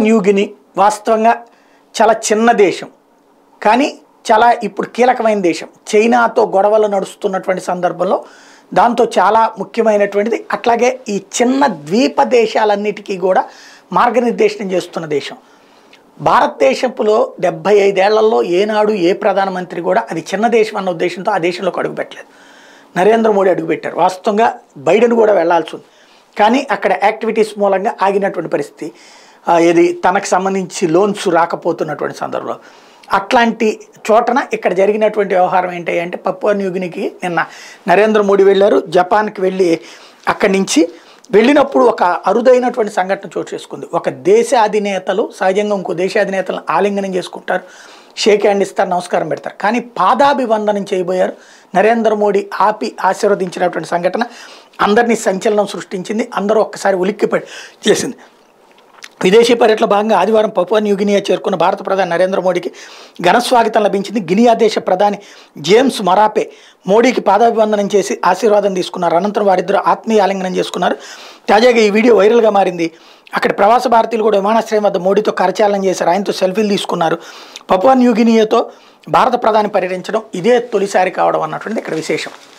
న్యూగిని వాస్తవంగా చాలా చిన్న దేశం కానీ చాలా ఇప్పుడు కీలకమైన దేశం చైనాతో గొడవలు నడుస్తున్నటువంటి సందర్భంలో దాంతో చాలా ముఖ్యమైనటువంటిది అట్లాగే ఈ చిన్న ద్వీప దేశాలన్నిటికీ కూడా మార్గనిర్దేశనం చేస్తున్న దేశం భారతదేశంలో డెబ్బై ఐదేళ్లలో ఏనాడు ఏ ప్రధానమంత్రి కూడా అది చిన్న దేశం అన్న ఉద్దేశంతో ఆ దేశంలోకి అడుగుపెట్టలేదు నరేంద్ర మోడీ అడుగుపెట్టారు వాస్తవంగా బైడెన్ కూడా వెళ్లాల్సి ఉంది కానీ అక్కడ యాక్టివిటీస్ మూలంగా ఆగినటువంటి పరిస్థితి ఆ, ఇది తనకు సంబంధించి లోన్స్ రాకపోతున్నటువంటి సందర్భంలో అట్లాంటి చోటన ఇక్కడ జరిగినటువంటి వ్యవహారం ఏంటి అంటే పప్పువ న్యూగినికి నిన్న నరేంద్ర మోడీ వెళ్ళారు జపాన్కి వెళ్ళి అక్కడి నుంచి వెళ్ళినప్పుడు ఒక అరుదైనటువంటి సంఘటన చోటు చేసుకుంది ఒక దేశ అధినేతలు సహజంగా ఇంకో దేశ అధినేతలను ఆలింగనం చేసుకుంటారు షేక్ హ్యాండ్ ఇస్తారు నమస్కారం పెడతారు కానీ పాదాభివందనం చేయబోయారు నరేంద్ర మోడీ ఆపి ఆశీర్వదించినటువంటి సంఘటన అందరినీ సంచలనం సృష్టించింది అందరూ ఒక్కసారి ఉలిక్కిపడి చేసింది విదేశీ పర్యటన భాగంగా ఆదివారం పపువా న్యూగినియా చేరుకున్న భారత ప్రధాని నరేంద్ర మోడీకి ఘన స్వాగతం లభించింది గినియా దేశ ప్రధాని జేమ్స్ మరాపే మోడీకి పాదాభివందనం చేసి ఆశీర్వాదం తీసుకున్నారు అనంతరం వారిద్దరూ ఆత్మీయ ఆలింగనం చేసుకున్నారు తాజాగా ఈ వీడియో వైరల్గా మారింది అక్కడ ప్రవాస భారతీయులు కూడా విమానాశ్రయం వద్ద మోడీతో కరచాలనం చేశారు ఆయనతో సెల్ఫీలు తీసుకున్నారు పపువా న్యూగినియాతో భారత ప్రధాని పర్యటించడం ఇదే తొలిసారి కావడం అన్నటువంటిది ఇక్కడ విశేషం